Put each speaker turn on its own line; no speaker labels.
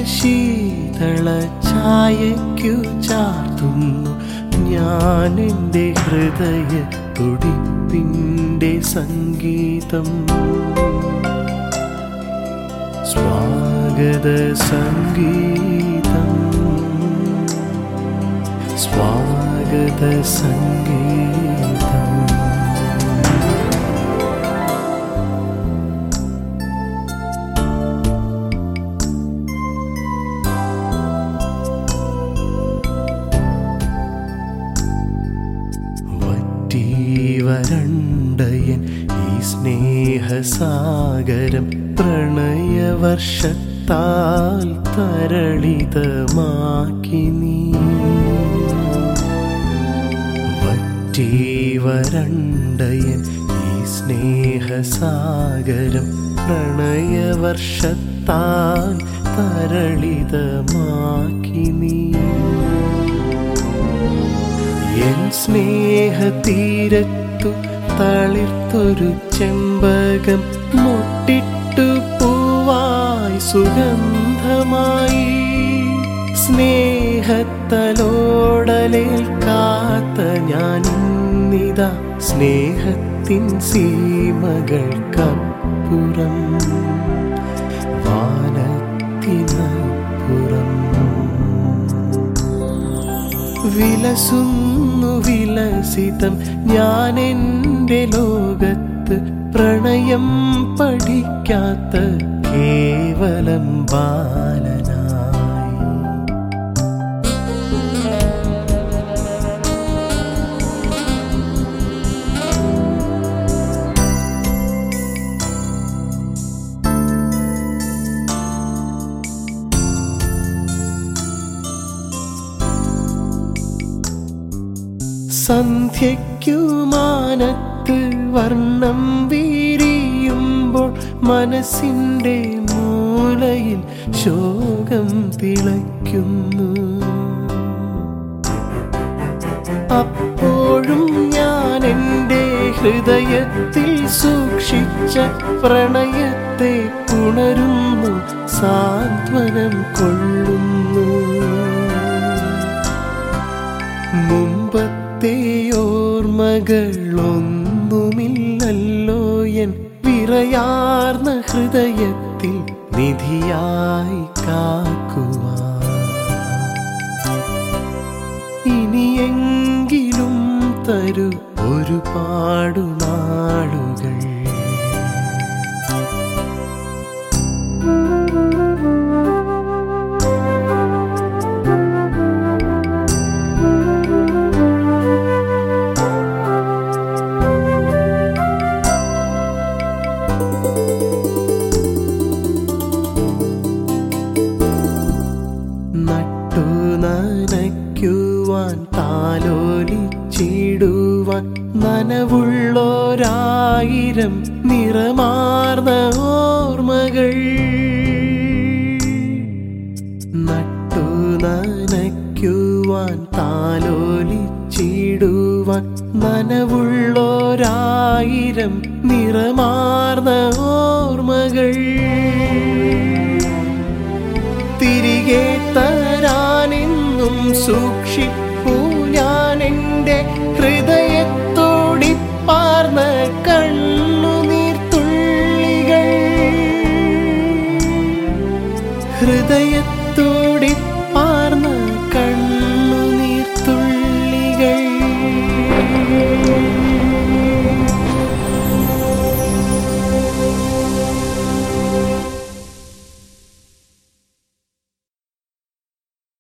ശീതള ഛായയ്ക്കു ചാർത്തുന്നു ഞാൻ എൻ്റെ ഹൃദയ തുടിപ്പിൻ്റെ സംഗീതം സ്വാഗത സംഗീതം സ്വാഗത സംഗീതം വറ്റി വരണ്ടയൻ ഈ സ്നേഹസാഗരം പ്രണയവർഷത്താൽ തരളിതമാക്കി നീ വറ്റി വരണ്ടയൻ ഈ സ്നേഹസാഗരം പ്രണയവർഷത്താൽ തരളിതമാക്കി നീ എൻ സ്നേഹതീരത്തു തളിർത്തൊരു ചെമ്പകം മുട്ടിട്ടു പൂവായി സുഗന്ധമായി സ്നേഹത്തലോടലേൽക്കാത്ത ഞാൻ ഇന്നിതാ സ്നേഹത്തിൻ സീമകൾക്കപ്പുറം വാനത്തിനപ്പുറം വിലസുന്നു വിലസിതം ഞാൻ എൻ്റെ ലോകത്ത് പ്രണയം പഠിക്കാത്ത കേവലം ബാലനായി സന്ധ്യയ്ക്കു മാനത്ത് വർണ്ണം വീരിയുമ്പോൾ മനസ്സിൻ്റെ മൂലയിൽ ശോകം തിളയ്ക്കുന്നു അപ്പോഴും ഞാൻ എൻ്റെ ഹൃദയത്തിൽ സൂക്ഷിച്ച പ്രണയത്തെ ഉണരുന്നു സാന്ത്വനം കൊള്ളുന്നു മുമ്പത്തെ ഓർമ്മകളൊന്നുമില്ലല്ലോ എൻ വിറയാർന്ന ഹൃദയത്തിൽ നിധിയായി കാക്കുവാൻ ഇനിയെങ്കിലും തരൂ ഒരുപാടു നാളുകൾ നട്ടു നനയ്ക്കുവാൻ താലോലിച്ചിടുവാൻ നനവുള്ളോരായിരം നിറമാർന്ന ഓർമ്മകൾ നട്ടു നനയ്ക്കുവാൻ താലോലിച്ചിടുവാൻ നനവുള്ളോരായിരം നിറമാർന്ന ഓർമ്മകൾ തിരികെ തരാനെന്നും സൂക്ഷിപ്പൂ ഞാൻ എൻ്റെ ഹൃദയത്തോടിപ്പാർന്ന കണ്ണുനീർത്തുള്ളികൾ ഹൃദയത്തിൽ